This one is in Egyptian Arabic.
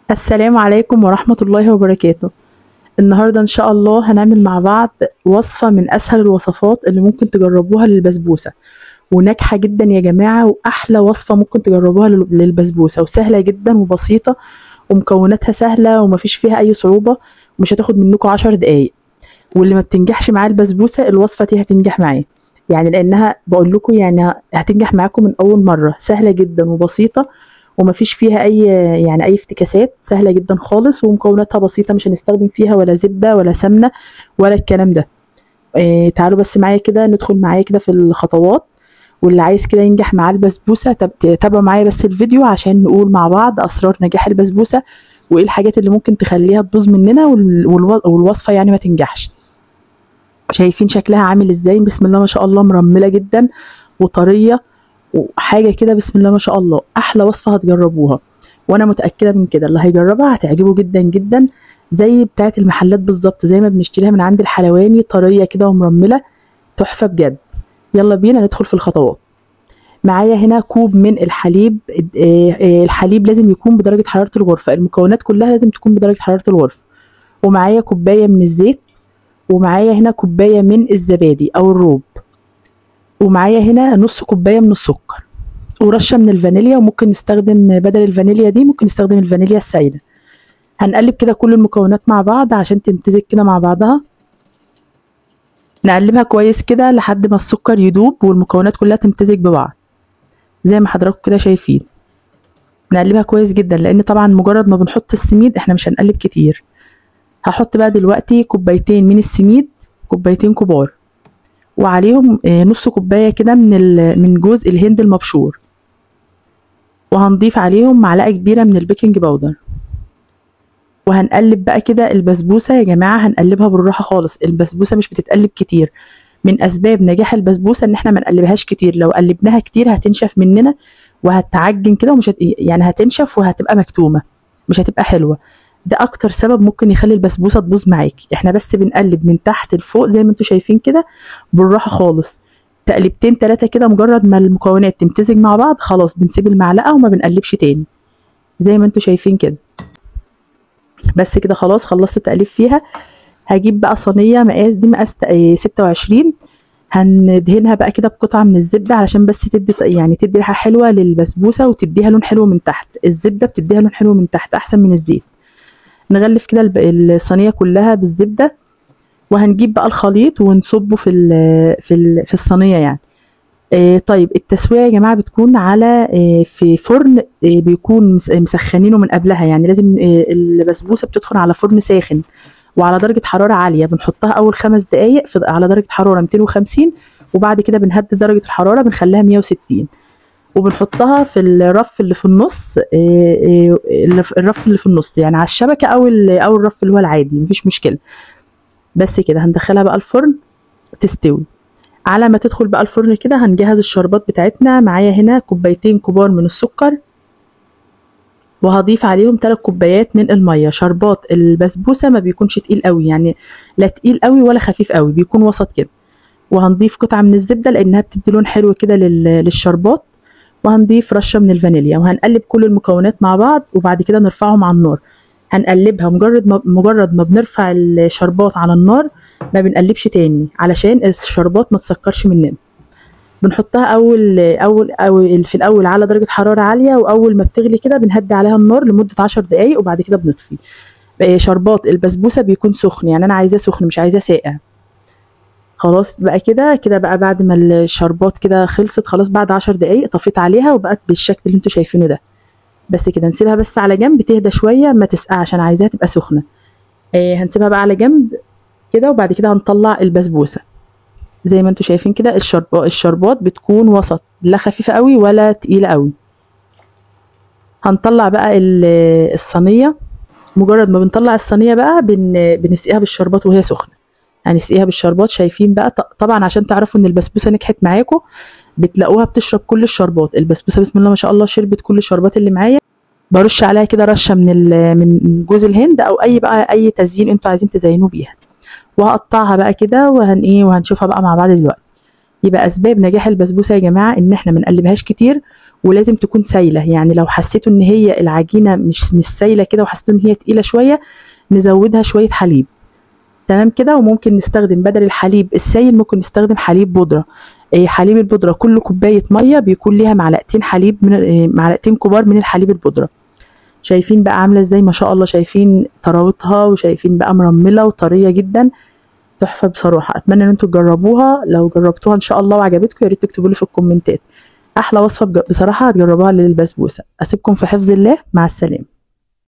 السلام عليكم ورحمة الله وبركاته النهاردة إن شاء الله هنعمل مع بعض وصفة من أسهل الوصفات اللي ممكن تجربوها للبسبوسة وناجحة جدا يا جماعة وأحلى وصفة ممكن تجربوها لل- للبسبوسة وسهلة جدا وبسيطة ومكوناتها سهلة ومفيش فيها أي صعوبة ومش هتاخد منكم عشر دقايق واللي ما بتنجحش معاه البسبوسة الوصفة دي هتنجح معاه يعني لأنها بقول لكم يعني هتنجح معاكم من أول مرة سهلة جدا وبسيطة ومفيش فيها اي يعني اي افتكاسات سهله جدا خالص ومكوناتها بسيطه مش هنستخدم فيها ولا زبده ولا سمنه ولا الكلام ده إيه تعالوا بس معايا كده ندخل معايا كده في الخطوات واللي عايز كده ينجح معاه البسبوسه تاب- تابعوا معايا بس الفيديو عشان نقول مع بعض اسرار نجاح البسبوسه وايه الحاجات اللي ممكن تخليها تبوظ مننا وال- والو- والوصفه يعني ما تنجحش شايفين شكلها عامل ازاي بسم الله ما شاء الله مرمله جدا وطريه وحاجه كده بسم الله ما شاء الله احلى وصفه هتجربوها وانا متاكده من كده اللي هيجربها هتعجبه جدا جدا زي بتاعه المحلات بالظبط زي ما بنشتريها من عند الحلواني طريه كده ومرمله تحفه بجد يلا بينا ندخل في الخطوات معايا هنا كوب من الحليب آه، آه، الحليب لازم يكون بدرجه حراره الغرفه المكونات كلها لازم تكون بدرجه حراره الغرفه ومعايا كوبايه من الزيت ومعايا هنا كوبايه من الزبادي او الروب ومعايا هنا نص كوبايه من السكر ورشه من الفانيليا وممكن نستخدم بدل الفانيليا دي ممكن نستخدم الفانيليا السائله هنقلب كده كل المكونات مع بعض عشان تمتزج كده مع بعضها نقلبها كويس كده لحد ما السكر يدوب والمكونات كلها تمتزج ببعض زي ما حضراتكم كده شايفين نقلبها كويس جدا لان طبعا مجرد ما بنحط السميد احنا مش هنقلب كتير هحط بقى دلوقتي كوبايتين من السميد كوبايتين كبار وعليهم آه، نص كوبايه كده من ال- من جوز الهند المبشور وهنضيف عليهم معلقه كبيره من البيكنج باودر وهنقلب بقى كده البسبوسه يا جماعه هنقلبها بالراحه خالص البسبوسه مش بتتقلب كتير من اسباب نجاح البسبوسه ان احنا ما نقلبهاش كتير لو قلبناها كتير هتنشف مننا وهتعجن كده ومش هت... يعني هتنشف وهتبقى مكتومه مش هتبقى حلوه ده اكتر سبب ممكن يخلي البسبوسه تبوظ معاكي احنا بس بنقلب من تحت لفوق زي ما انتم شايفين كده بالراحه خالص تقلبتين تلاتة كده مجرد ما المكونات تمتزج مع بعض خلاص بنسيب المعلقه وما بنقلبش تاني زي ما انتم شايفين كده بس كده خلاص خلصت التقليب فيها هجيب بقى صينيه مقاس دي مقاس آه، 26 هندهنها بقى كده بقطعه من الزبده علشان بس تدي يعني تدي ريحه حلوه للبسبوسه وتديها لون حلو من تحت الزبده بتديها لون حلو من تحت احسن من الزيت نغلف كده الب- الصينيه كلها بالزبده وهنجيب بقى الخليط ونصبه في ال في ال في الصينيه يعني آه طيب التسويه يا جماعه بتكون على آه في فرن آه بيكون مس- مسخنينه من قبلها يعني لازم آه البسبوسه بتدخل على فرن ساخن وعلى درجه حراره عاليه بنحطها اول خمس دقائق في على درجه حراره 250 وبعد كده بنهدي درجه الحراره بنخليها 160 وبنحطها في الرف اللي في النص آه، آه، اللي في- الرف اللي في النص يعني على الشبكه او ال- او الرف اللي هو العادي مفيش مشكله بس كده هندخلها بقى الفرن تستوي على ما تدخل بقى الفرن كده هنجهز الشربات بتاعتنا معايا هنا كوبايتين كبار من السكر وهضيف عليهم 3 كوبايات من الميه شربات البسبوسه ما بيكونش تقيل قوي يعني لا تقيل قوي ولا خفيف قوي بيكون وسط كده وهنضيف قطعه من الزبده لانها بتدي لون حلو كده لل- للشربات وهنضيف رشه من الفانيليا وهنقلب كل المكونات مع بعض وبعد كده نرفعهم على النار هنقلبها مجرد ما مجرد ما بنرفع الشربات على النار ما بنقلبش تاني علشان الشربات ما تسكرش مننا بنحطها اول اول او في الاول على درجه حراره عاليه واول ما بتغلي كده بنهدي عليها النار لمده 10 دقائق وبعد كده بنطفي بقى شربات البسبوسه بيكون سخن يعني انا عايزاه سخن مش عايزاه ساقع خلاص بقى كده كده بقى بعد ما الشربات كده خلصت خلاص بعد 10 دقائق طفيت عليها وبقت بالشكل اللي انتوا شايفينه ده بس كده نسيبها بس على جنب تهدى شويه ما تسقع عشان عايزاها تبقى سخنه آه هنسيبها بقى على جنب كده وبعد كده هنطلع البسبوسه زي ما انتوا شايفين كده الشرب الشربات بتكون وسط لا خفيفه قوي ولا تقيله قوي هنطلع بقى ال- الصينيه مجرد ما بنطلع الصينيه بقى بن... بنسقيها بالشربات وهي سخنه هنسقيها بالشربات شايفين بقى ط- طبعا عشان تعرفوا ان البسبوسه نجحت معاكم بتلاقوها بتشرب كل الشربات البسبوسه بسم الله ما شاء الله شربت كل الشربات اللي معايا برش عليها كده رشه من ال... من جوز الهند او اي بقى اي تزيين انتوا عايزين تزينوا بيها وهقطعها بقى كده وهن ايه وهنشوفها بقى مع بعض دلوقتي يبقى اسباب نجاح البسبوسه يا جماعه ان احنا ما نقلبهاش كتير ولازم تكون سايله يعني لو حسيتوا ان هي العجينه مش مش سايله كده وحسيتوا ان هي تقيله شويه نزودها شويه حليب تمام كده وممكن نستخدم بدل الحليب السائل ممكن نستخدم حليب بودره إيه، حليب البودره كل كوبايه ميه بيكون ليها معلقتين حليب من إيه، معلقتين كبار من الحليب البودره شايفين بقى عامله ازاي ما شاء الله شايفين طراوتها وشايفين بقى مرمله وطريه جدا تحفه بصراحه اتمنى ان انتوا تجربوها لو جربتوها ان شاء الله وعجبتكم يا ريت تكتبوا لي في الكومنتات احلى وصفه بج- بصراحه هتجربوها للبسبوسه اسيبكم في حفظ الله مع السلامه